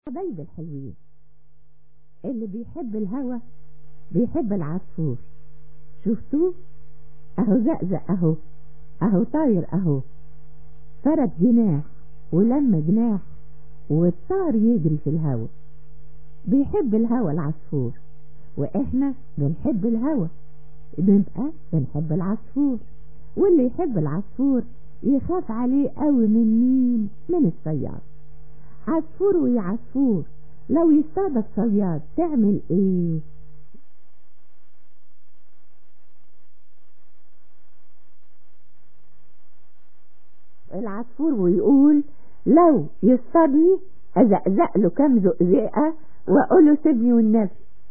حبايب الحلوين اللي بيحب الهوا بيحب العصفور شفتوه اهو زقزق اهو اهو طاير اهو فرد جناح ولم جناح والطار يجري في الهوا بيحب الهوا العصفور واحنا بنحب الهوا نبقى بنحب العصفور واللي يحب العصفور يخاف عليه قوي من مين من الصياد عصفور ويا عصفور لو يصطادك صياد تعمل ايه العصفور ويقول لو يصطادني ازقزق له كام زقزقه واقول له سيبني والنبي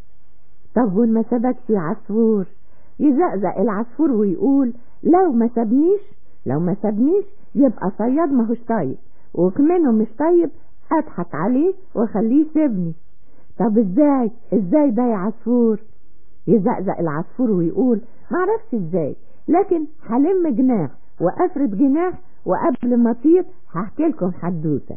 طب وان ما سبكش يا عصفور يزقزق العصفور ويقول لو ما سابنيش لو ما سابنيش يبقى صياد ماهوش طيب وكمنه مش طيب اضحك عليه واخليه يسيبني طب ازاي ازاي ده يا عصفور يزقزق العصفور ويقول معرفش ازاي لكن هلم جناح وافرد جناح وقبل ما اطير هحكي لكم حدوته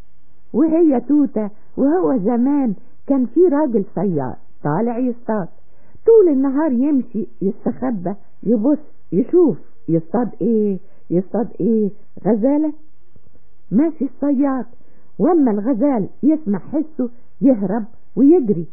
وهي توته وهو زمان كان في راجل صياد طالع يصطاد طول النهار يمشي يستخبى يبص يشوف يصطاد ايه يصطاد ايه غزالة ماشي الصياد واما الغزال يسمع حسه يهرب ويجري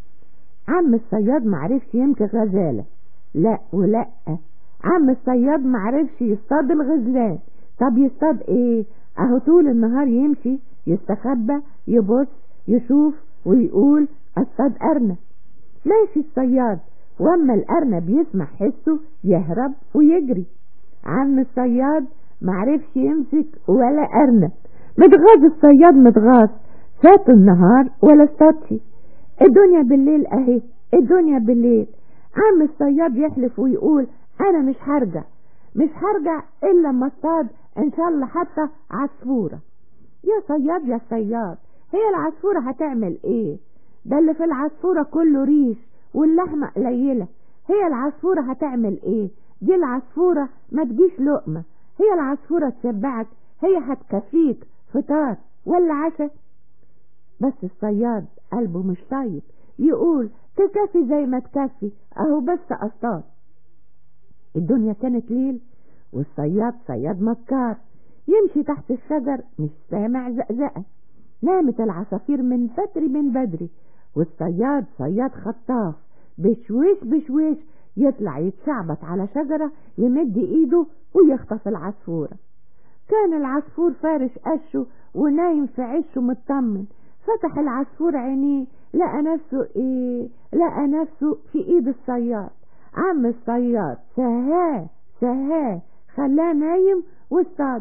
عم الصياد معرفش يمسك غزالة لا ولا عم الصياد معرفش يصطاد الغزلان طب يصطاد ايه اهو طول النهار يمشي يستخبى يبص يشوف ويقول اصطاد ارنب ماشي الصياد واما الارنب يسمع حسه يهرب ويجري عم الصياد معرفش يمسك ولا ارنب متغاظ الصياد متغاظ فات النهار ولا اصطادش الدنيا بالليل اهي الدنيا بالليل عم الصياد يحلف ويقول انا مش هرجع مش هرجع الا لما اصطاد ان شاء الله حتى عصفورة يا صياد يا صياد هي العصفورة هتعمل ايه ده اللي في العصفورة كله ريش واللحمة قليلة هي العصفورة هتعمل ايه دي العصفورة ما تجيش لقمة هي العصفورة تشبعك هي هتكفيك فطار ولا عشاء بس الصياد قلبه مش طيب يقول تكفي زي ما تكفي اهو بس اصطاد الدنيا كانت ليل والصياد صياد مكار يمشي تحت الشجر مش سامع زقزقة نامت العصافير من فتري من بدري والصياد صياد خطاف بشويش بشويش يطلع يتشعبط على شجرة يمد ايده ويخطف العصفورة كان العصفور فارش قشه ونايم في عشه مطمن فتح العصفور عينيه لقى نفسه ايه لقى نفسه في ايد الصياد عم الصياد سهاه سهاه خلاه نايم واصطاد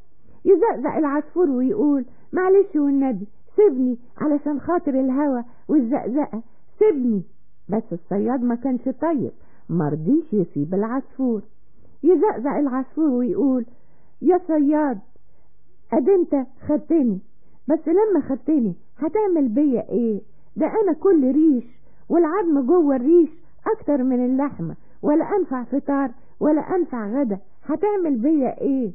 يزقزق العصفور ويقول معلش والنبي سيبني علشان خاطر الهوا والزقزقة سيبني بس الصياد ما كانش طيب مرضيش يسيب العصفور يزقزق العصفور ويقول يا صياد اد انت خدتني بس لما خدتني هتعمل بيا ايه ده انا كل ريش والعظم جوه الريش اكتر من اللحمة ولا انفع فطار ولا انفع غدا هتعمل بيا ايه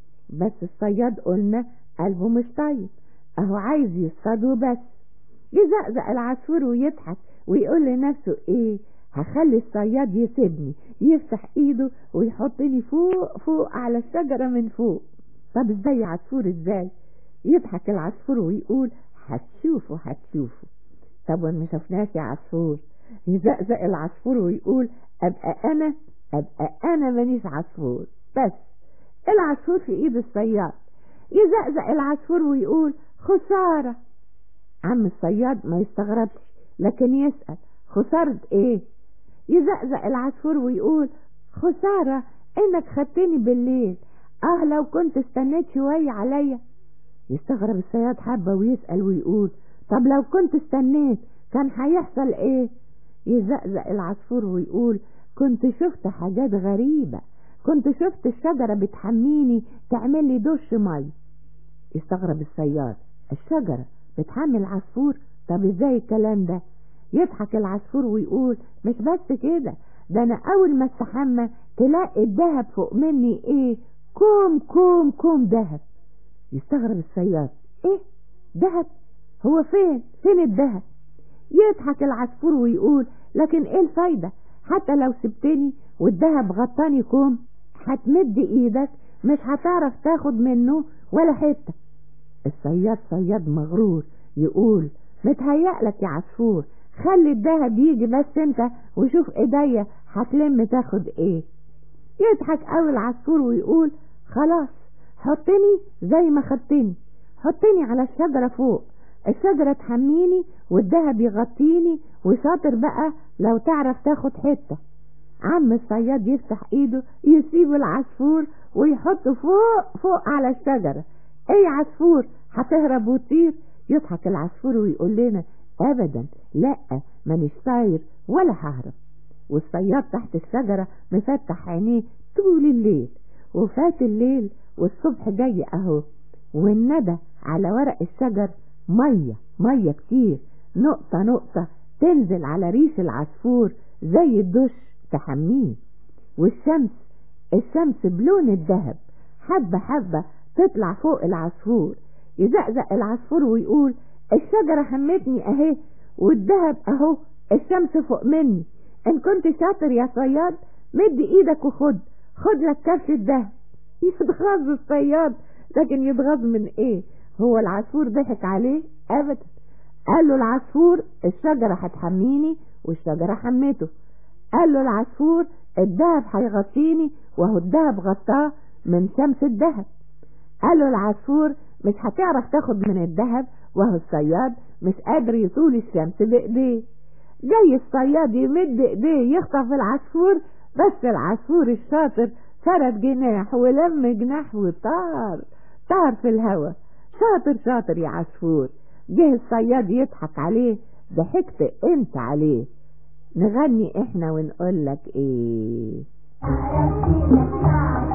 بس الصياد قلنا قلبه مش طيب اهو عايز يصطاد وبس يزقزق العصفور ويضحك ويقول لنفسه ايه هخلي الصياد يسيبني يفتح ايده ويحطني فوق فوق على الشجرة من فوق طب ازاي عصفور ازاي يضحك العصفور ويقول هتشوفوا هتشوفوا طب وما شفناش يا عصفور يزقزق العصفور ويقول ابقى انا ابقى انا مانيش عصفور بس العصفور في ايد الصياد يزقزق العصفور ويقول خسارة عم الصياد ما يستغربش لكن يسأل خسارة ايه يزقزق العصفور ويقول خسارة انك خدتني بالليل اه لو كنت استنيت شوية عليا يستغرب الصياد حبة ويسأل ويقول طب لو كنت استنيت كان هيحصل ايه يزقزق العصفور ويقول كنت شفت حاجات غريبة كنت شفت الشجرة بتحميني تعمل لي دش مي يستغرب الصياد الشجرة بتحمي العصفور طب ازاي الكلام ده يضحك العصفور ويقول مش بس كده ده انا اول ما استحمى تلاقي الدهب فوق مني ايه كوم كوم كوم دهب يستغرب الصياد ايه دهب هو فين فين الدهب يضحك العصفور ويقول لكن ايه الفايدة حتى لو سبتني والدهب غطاني كوم هتمد ايدك مش هتعرف تاخد منه ولا حتة الصياد صياد مغرور يقول متهيألك يا عصفور خلي الدهب يجي بس انت وشوف ايديا هتلم تاخد ايه يضحك قوي العصفور ويقول خلاص حطني زي ما خدتني حطني على الشجرة فوق الشجرة تحميني والدهب يغطيني وشاطر بقى لو تعرف تاخد حتة عم الصياد يفتح ايده يسيب العصفور ويحطه فوق فوق على الشجرة ايه يا عصفور هتهرب وتطير يضحك العصفور ويقول لنا ابدا لا مانيش طاير ولا ههرب والصياد تحت الشجرة مفتح عينيه طول الليل وفات الليل والصبح جاي اهو والندى على ورق الشجر مية مية كتير نقطة نقطة تنزل على ريش العصفور زي الدش تحميه والشمس الشمس بلون الذهب حبة حبة تطلع فوق العصفور يزقزق العصفور ويقول الشجرة حمتني اهي والذهب اهو الشمس فوق مني ان كنت شاطر يا صياد مد ايدك وخد خد لك كف الدهب يتغاظ الصياد لكن يتغاظ من ايه هو العصفور ضحك عليه ابدا قال له العصفور الشجرة هتحميني والشجرة حمته قال له العصفور الدهب هيغطيني وهو الدهب غطاه من شمس الدهب قال له العصفور مش هتعرف تاخد من الدهب وهو الصياد مش قادر يطول الشمس بايديه جاي الصياد يمد ايديه يخطف العصفور بس العصفور الشاطر فرد جناح ولم جناح وطار طار في الهوا شاطر شاطر يا عصفور جه الصياد يضحك عليه ضحكت انت عليه نغني احنا ونقول لك ايه